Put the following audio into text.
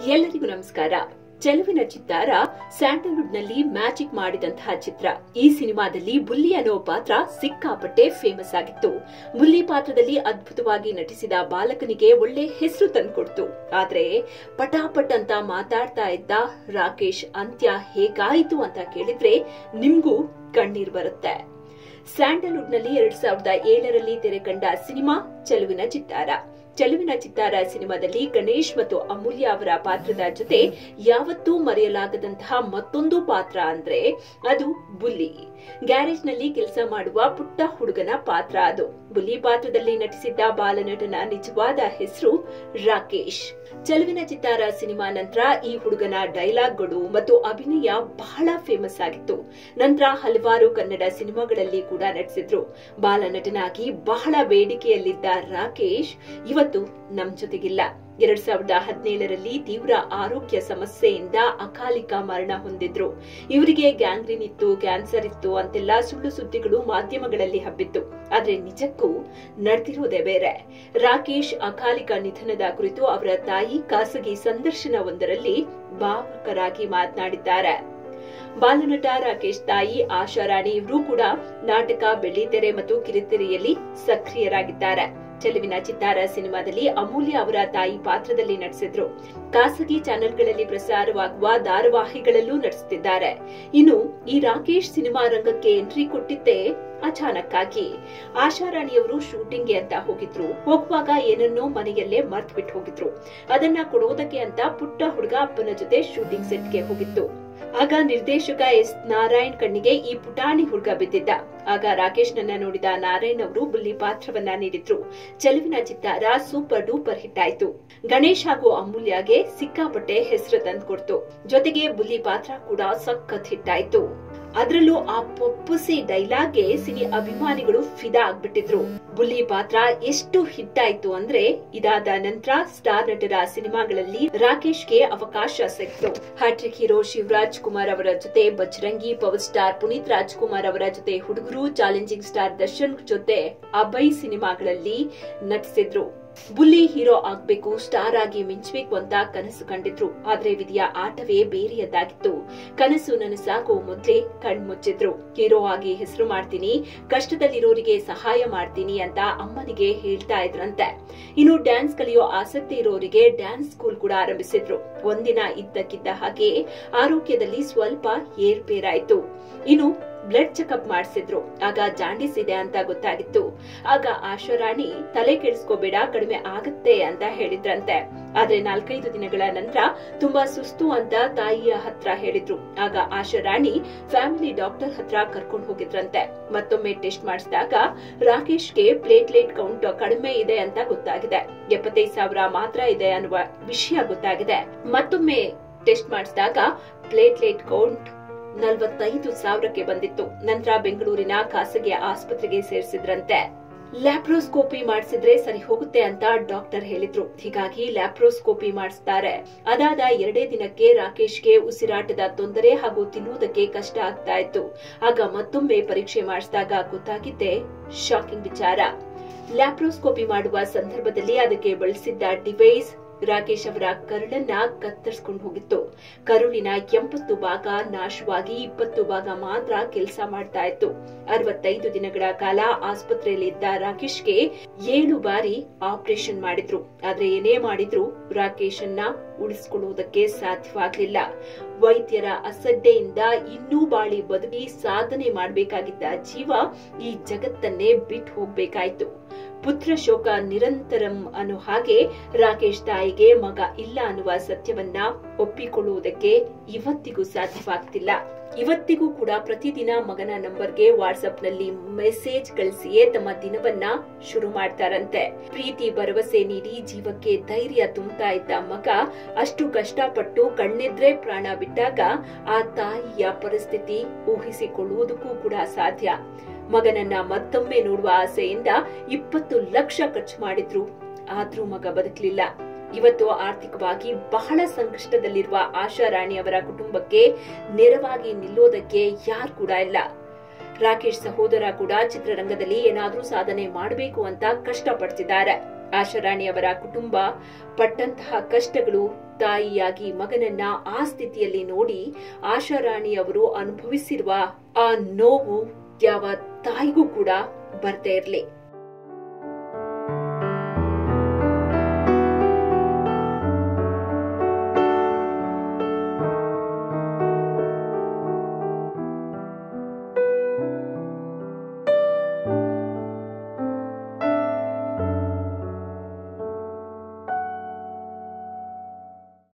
ಎಲ್ಲರಿಗೂ ನಮಸ್ಕಾರ ಚೆಲುವಿನ ಚಿತ್ತಾರ ಸ್ಯಾಂಡಲ್ವುಡ್ ನಲ್ಲಿ ಮ್ಯಾಜಿಕ್ ಮಾಡಿದಂತಹ ಚಿತ್ರ ಈ ಸಿನಿಮಾದಲ್ಲಿ ಬುಲ್ಲಿ ಅನ್ನೋ ಪಾತ್ರ ಸಿಕ್ಕಾಪಟ್ಟೆ ಫೇಮಸ್ ಆಗಿತ್ತು ಬುಲ್ಲಿ ಪಾತ್ರದಲ್ಲಿ ಅದ್ಭುತವಾಗಿ ನಟಿಸಿದ ಬಾಲಕನಿಗೆ ಒಳ್ಳೆ ಹೆಸರು ತಂದ್ಕೊಡ್ತು ಆದ್ರೆ ಪಟಾಪಟ್ ಅಂತ ಮಾತಾಡ್ತಾ ಇದ್ದ ರಾಕೇಶ್ ಅಂತ್ಯ ಹೇಗಾಯಿತು ಅಂತ ಕೇಳಿದ್ರೆ ನಿಮ್ಗೂ ಕಣ್ಣೀರ್ ಬರುತ್ತೆ ಸ್ಯಾಂಡಲ್ವುಡ್ ನಲ್ಲಿ ಎರಡ್ ಸಾವಿರದ ಏಳರಲ್ಲಿ ತೆರೆ ಕಂಡ ಸಿನಿಮಾ ಚೆಲುವಿನ ಚಿತ್ತಾರ ಚೆಲುವಿನ ಚಿತ್ತಾರ ಸಿನಿಮಾದಲ್ಲಿ ಗಣೇಶ್ ಮತ್ತು ಅಮೂಲ್ಯ ಅವರ ಪಾತ್ರದ ಜೊತೆ ಯಾವತ್ತೂ ಮರೆಯಲಾಗದಂತಹ ಮತ್ತೊಂದು ಪಾತ್ರ ಅಂದ್ರೆ ಅದು ಬುಲ್ಲಿ ಗ್ಯಾರೇಜ್ ನಲ್ಲಿ ಕೆಲಸ ಮಾಡುವ ಪುಟ್ಟ ಹುಡುಗನ ಪಾತ್ರ ಅದು ಬುಲ್ಲಿ ಪಾತ್ರದಲ್ಲಿ ನಟಿಸಿದ್ದ ಬಾಲನಟನ ನಿಜವಾದ ಹೆಸರು ರಾಕೇಶ್ ಚೆಲುವಿನ ಚಿತ್ತಾರ ಸಿನಿಮಾ ನಂತರ ಈ ಹುಡುಗನ ಡೈಲಾಗ್ಗಳು ಮತ್ತು ಅಭಿನಯ ಬಹಳ ಫೇಮಸ್ ಆಗಿತ್ತು ನಂತರ ಹಲವಾರು ಕನ್ನಡ ಸಿನಿಮಾಗಳಲ್ಲಿ ಕೂಡ ನಟಿಸಿದ್ರು ಬಾಲನಟನಾಗಿ ಬಹಳ ಬೇಡಿಕೆಯಲ್ಲಿದ್ದ ರಾಕೇಶ್ ಇವತ್ತು ನಮ್ ಜೊತೆಗಿಲ್ಲ ಎರಡ್ ಸಾವಿರದ ಹದಿನೇಳರಲ್ಲಿ ತೀವ್ರ ಆರೋಗ್ಯ ಸಮಸ್ಯೆಯಿಂದ ಅಕಾಲಿಕ ಮರಣ ಹೊಂದಿದ್ರು ಇವರಿಗೆ ಗ್ಯಾಂಗ್ರೀನ್ ಇತ್ತು ಕ್ಯಾನ್ಸರ್ ಇತ್ತು ಅಂತೆಲ್ಲ ಸುಳ್ಳು ಸುದ್ದಿಗಳು ಮಾಧ್ಯಮಗಳಲ್ಲಿ ಹಬ್ಬಿತ್ತು ಆದ್ರೆ ನಿಜಕ್ಕೂ ನಡೆದಿರೋದೇ ಬೇರೆ ರಾಕೇಶ್ ಅಕಾಲಿಕ ನಿಧನದ ಕುರಿತು ಅವರ ತಾಯಿ ಖಾಸಗಿ ಸಂದರ್ಶನವೊಂದರಲ್ಲಿ ಭಾವುಕರಾಗಿ ಮಾತನಾಡಿದ್ದಾರೆ ಬಾಲನಟ ರಾಕೇಶ್ ತಾಯಿ ಆಶಾ ರಾಣಿ ಇವರು ಕೂಡ ನಾಟಕ ಬೆಳ್ಳಿತೆರೆ ಮತ್ತು ಕಿರುತೆರೆಯಲ್ಲಿ ಸಕ್ರಿಯರಾಗಿದ್ದಾರೆ ಚೆಲುವಿನ ಚಿತ್ತಾರ ಸಿನಿಮಾದಲ್ಲಿ ಅಮೂಲ್ಯ ಅವರ ತಾಯಿ ಪಾತ್ರದಲ್ಲಿ ನಟಿಸಿದ್ರು ಖಾಸಗಿ ಚಾನೆಲ್ಗಳಲ್ಲಿ ಪ್ರಸಾರವಾಗುವ ಧಾರಾವಾಹಿಗಳಲ್ಲೂ ನಟಿಸುತ್ತಿದ್ದಾರೆ ಇನ್ನು ಈ ರಾಕೇಶ್ ಸಿನಿಮಾ ರಂಗಕ್ಕೆ ಎಂಟ್ರಿ ಕೊಟ್ಟಿದ್ದೇ ಅಚಾನಕ್ಕಾಗಿ ಆಶಾರಾಣಿಯವರು ಶೂಟಿಂಗ್ಗೆ ಅಂತ ಹೋಗಿದ್ರು ಹೋಗುವಾಗ ಏನನ್ನೋ ಮನೆಯಲ್ಲೇ ಮರ್ತ್ ಬಿಟ್ಟು ಹೋಗಿದ್ರು ಅದನ್ನ ಕೊಡೋದಕ್ಕೆ ಅಂತ ಪುಟ್ಟ ಹುಡುಗ ಅಪ್ಪನ ಜೊತೆ ಶೂಟಿಂಗ್ ಸೆಟ್ಗೆ ಹೋಗಿತ್ತು ಆಗ ನಿರ್ದೇಶಕ ಎಸ್ ನಾರಾಯಣ್ ಕಣ್ಣಿಗೆ ಈ ಪುಟಾಣಿ ಹುಡುಗ ಬಿದ್ದಿದ್ದ ಆಗ ರಾಕೇಶ್ ನನ್ನ ನೋಡಿದ ನಾರಾಯಣ್ ಅವರು ಬುಲ್ಲಿ ಪಾತ್ರವನ್ನ ನೀಡಿದ್ರು ಚೆಲುವಿನ ಚಿತ್ತಾರ ಸೂಪರ್ ಡೂಪರ್ ಹಿಟ್ ಆಯ್ತು ಗಣೇಶ್ ಹಾಗೂ ಅಮೂಲ್ಯಗೆ ಸಿಕ್ಕಾಪಟ್ಟೆ ಹೆಸರು ತಂದ್ಕೊಡ್ತು ಜೊತೆಗೆ ಬುಲ್ಲಿ ಪಾತ್ರ ಕೂಡ ಸಖತ್ ಹಿಟ್ ಆಯ್ತು ಅದರಲ್ಲೂ ಆ ಪೊಪ್ಪುಸಿ ಡೈಲಾಗ್ಗೆ ಸಿನಿ ಅಭಿಮಾನಿಗಳು ಫಿದಾ ಆಗ್ಬಿಟ್ಟಿದ್ರು ಬುಲ್ಲಿ ಪಾತ್ರ ಎಷ್ಟು ಹಿಟ್ ಆಯ್ತು ಅಂದ್ರೆ ಇದಾದ ನಂತರ ಸ್ಟಾರ್ ನಟರ ಸಿನಿಮಾಗಳಲ್ಲಿ ರಾಕೇಶ್ಗೆ ಅವಕಾಶ ಸಿಕ್ತು ಹ್ಯಾಟ್ರಿಕ್ ಹೀರೋ ಶಿವರಾಜ್ ಕುಮಾರ್ ಅವರ ಜೊತೆ ಬಜರಂಗಿ ಪವರ್ ಸ್ಟಾರ್ ಪುನೀತ್ ರಾಜ್ಕುಮಾರ್ ಅವರ ಜೊತೆ ಹುಡುಗರು ಚಾಲೆಂಜಿಂಗ್ ಸ್ಟಾರ್ ದರ್ಶನ್ ಜೊತೆ ಅಭಯ್ ಸಿನಿಮಾಗಳಲ್ಲಿ ನಟಿಸಿದ್ರು ಬುಲ್ಲಿ ಹೀರೋ ಆಗ್ಬೇಕು ಸ್ಟಾರ್ ಆಗಿ ಮಿಂಚಬೇಕು ಅಂತ ಕನಸು ಕಂಡಿದ್ರು ಆದ್ರೆ ವಿಧಿಯ ಆಟವೇ ಬೇರೆಯದ್ದಾಗಿತ್ತು ಕನಸು ನನಸಾಗೋ ಮೊದ್ಲೇ ಕಣ್ಮುಚ್ಚಿದ್ರು ಹೀರೋ ಆಗಿ ಹೆಸರು ಮಾಡ್ತೀನಿ ಕಷ್ಟದಲ್ಲಿರೋರಿಗೆ ಸಹಾಯ ಮಾಡ್ತೀನಿ ಅಂತ ಅಮ್ಮನಿಗೆ ಹೇಳ್ತಾ ಇದ್ರಂತೆ ಇನ್ನು ಡ್ಯಾನ್ಸ್ ಕಲಿಯೋ ಆಸಕ್ತಿ ಇರೋರಿಗೆ ಡ್ಯಾನ್ಸ್ ಸ್ಕೂಲ್ ಕೂಡ ಆರಂಭಿಸಿದ್ರು ಒಂದಿನ ಇದ್ದಕ್ಕಿದ್ದ ಹಾಗೆ ಆರೋಗ್ಯದಲ್ಲಿ ಸ್ವಲ್ಪ ಏರ್ಪೇರಾಯ್ತು ಇನ್ನು ಬ್ಲಡ್ ಚೆಕಪ್ ಮಾಡಿಸಿದ್ರು ಆಗ ಜಾಂಡಿಸ್ ಇದೆ ಅಂತ ಗೊತ್ತಾಗಿತ್ತು ಆಗ ಆಶಾರಾಣಿ ತಲೆ ಕೆಡಿಸ್ಕೋಬೇಡ ಕಡಿಮೆ ಆಗತ್ತೆ ಅಂತ ಹೇಳಿದ್ರಂತೆ ಆದ್ರೆ ನಾಲ್ಕೈದು ದಿನಗಳ ನಂತರ ತುಂಬಾ ಸುಸ್ತು ಅಂತ ತಾಯಿಯ ಹತ್ರ ಹೇಳಿದ್ರು ಆಗ ಆಶಾರಾಣಿ ಫ್ಯಾಮಿಲಿ ಡಾಕ್ಟರ್ ಹತ್ರ ಕರ್ಕೊಂಡು ಹೋಗಿದ್ರಂತೆ ಮತ್ತೊಮ್ಮೆ ಟೆಸ್ಟ್ ಮಾಡಿಸಿದಾಗ ರಾಕೇಶ್ಗೆ ಪ್ಲೇಟ್ಲೆಟ್ ಕೌಂಟ್ ಕಡಿಮೆ ಇದೆ ಅಂತ ಗೊತ್ತಾಗಿದೆ ಎಪ್ಪತ್ತೈದು ಸಾವಿರ ಮಾತ್ರ ಇದೆ ಅನ್ನುವ ವಿಷಯ ಗೊತ್ತಾಗಿದೆ ಮತ್ತೊಮ್ಮೆ ಟೆಸ್ಟ್ ಮಾಡಿಸಿದಾಗ ಪ್ಲೇಟ್ಲೆಟ್ ಕೌಂಟ್ ನಲವತ್ತೈದು ಸಾವಿರಕ್ಕೆ ಬಂದಿತ್ತು ನಂತರ ಬೆಂಗಳೂರಿನ ಖಾಸಗಿ ಆಸ್ಪತ್ರೆಗೆ ಸೇರಿಸಿದ್ರಂತೆ ಲ್ಯಾಪ್ರೋಸ್ಕೋಪಿ ಮಾಡಿಸಿದ್ರೆ ಸರಿ ಹೋಗುತ್ತೆ ಅಂತ ಡಾಕ್ಟರ್ ಹೇಳಿದ್ರು ಹೀಗಾಗಿ ಲ್ಯಾಪ್ರೋಸ್ಕೋಪಿ ಮಾಡಿಸ್ತಾರೆ ಅದಾದ ಎರಡೇ ದಿನಕ್ಕೆ ರಾಕೇಶ್ಗೆ ಉಸಿರಾಟದ ತೊಂದರೆ ಹಾಗೂ ತಿನ್ನುವುದಕ್ಕೆ ಕಷ್ಟ ಆಗ್ತಾ ಇತ್ತು ಆಗ ಮತ್ತೊಮ್ಮೆ ಪರೀಕ್ಷೆ ಮಾಡಿಸಿದಾಗ ಗೊತ್ತಾಗಿದ್ದೆ ಶಾಕಿಂಗ್ ವಿಚಾರ ಲ್ಯಾಪ್ರೋಸ್ಕೋಪಿ ಮಾಡುವ ಸಂದರ್ಭದಲ್ಲಿ ಅದಕ್ಕೆ ಬಳಸಿದ್ದ ಡಿವೈಸ್ ರಾಕೇಶ್ ಅವರ ಕರುಳನ್ನ ಕತ್ತರಿಸಿಕೊಂಡು ಹೋಗಿತ್ತು ಕರುಳಿನ ಎಂಬತ್ತು ಭಾಗ ನಾಶವಾಗಿ ಇಪ್ಪತ್ತು ಭಾಗ ಮಾತ್ರ ಕೆಲಸ ಮಾಡ್ತಾ ಇತ್ತು ಅರವತ್ತೈದು ದಿನಗಳ ಕಾಲ ಆಸ್ಪತ್ರೆಯಲ್ಲಿದ್ದ ರಾಕೇಶ್ಗೆ ಏಳು ಬಾರಿ ಆಪರೇಷನ್ ಮಾಡಿದ್ರು ಆದ್ರೆ ಏನೇ ಮಾಡಿದ್ರು ರಾಕೇಶ್ ಅನ್ನ ಉಳಿಸ್ಕೊಳ್ಳುವುದಕ್ಕೆ ಸಾಧ್ಯವಾಗ್ಲಿಲ್ಲ ವೈದ್ಯರ ಅಸಡ್ಡೆಯಿಂದ ಇನ್ನೂ ಬಾಳಿ ಬದುಕಿ ಸಾಧನೆ ಮಾಡಬೇಕಾಗಿದ್ದ ಜೀವ ಈ ಜಗತ್ತನ್ನೇ ಬಿಟ್ಟು ಹೋಗ್ಬೇಕಾಯ್ತು ಪುತ್ರ ಶೋಕ ನಿರಂತರಂ ಅನ್ನೋ ಹಾಗೆ ರಾಕೇಶ್ ತಾಯಿಗೆ ಮಗ ಇಲ್ಲ ಅನ್ನುವ ಸತ್ಯವನ್ನ ಒಪ್ಪಿಕೊಳ್ಳುವುದಕ್ಕೆ ಇವತ್ತಿಗೂ ಸಾಧ್ಯವಾಗ್ತಿಲ್ಲ ಇವತ್ತಿಗೂ ಕೂಡ ಪ್ರತಿದಿನ ಮಗನ ನಂಬರ್ಗೆ ವಾಟ್ಸ್ಆಪ್ ನಲ್ಲಿ ಮೆಸೇಜ್ ಕಳಿಸಿಯೇ ತಮ್ಮ ದಿನವನ್ನ ಶುರು ಮಾಡ್ತಾರಂತೆ ಪ್ರೀತಿ ಭರವಸೆ ನೀಡಿ ಜೀವಕ್ಕೆ ಧೈರ್ಯ ತುಂಬುತ್ತಾ ಇದ್ದ ಮಗ ಅಷ್ಟು ಕಷ್ಟಪಟ್ಟು ಕಣ್ಣೆದ್ರೆ ಪ್ರಾಣ ಬಿಟ್ಟಾಗ ಆ ತಾಯಿಯ ಪರಿಸ್ಥಿತಿ ಊಹಿಸಿಕೊಳ್ಳುವುದಕ್ಕೂ ಕೂಡ ಸಾಧ್ಯ ಮಗನನ್ನ ಮತ್ತೊಮ್ಮೆ ನೋಡುವ ಆಸೆಯಿಂದ ಇಪ್ಪತ್ತು ಲಕ್ಷ ಖರ್ಚು ಮಾಡಿದ್ರು ಆದ್ರೂ ಮಗ ಬದುಕಲಿಲ್ಲ ಇವತ್ತು ಆರ್ಥಿಕವಾಗಿ ಬಹಳ ಸಂಕಷ್ಟದಲ್ಲಿರುವ ಆಶಾ ರಾಣಿ ಅವರ ಕುಟುಂಬಕ್ಕೆ ನೆರವಾಗಿ ನಿಲ್ಲೋದಕ್ಕೆ ಯಾರು ಕೂಡ ಇಲ್ಲ ರಾಕೇಶ್ ಸಹೋದರ ಕೂಡ ಚಿತ್ರರಂಗದಲ್ಲಿ ಏನಾದ್ರೂ ಸಾಧನೆ ಮಾಡಬೇಕು ಅಂತ ಕಷ್ಟಪಡ್ತಿದ್ದಾರೆ ಆಶಾರಾಣಿ ಅವರ ಕುಟುಂಬ ಪಟ್ಟಂತಹ ಕಷ್ಟಗಳು ತಾಯಿಯಾಗಿ ಮಗನನ್ನ ಆ ಸ್ಥಿತಿಯಲ್ಲಿ ನೋಡಿ ಆಶಾರಾಣಿ ಅವರು ಅನುಭವಿಸಿರುವ ಆ ನೋವು ಯಾವ ತಾಯಿಗೂ ಕೂಡ ಬರ್ತಾ ಇರ್ಲಿ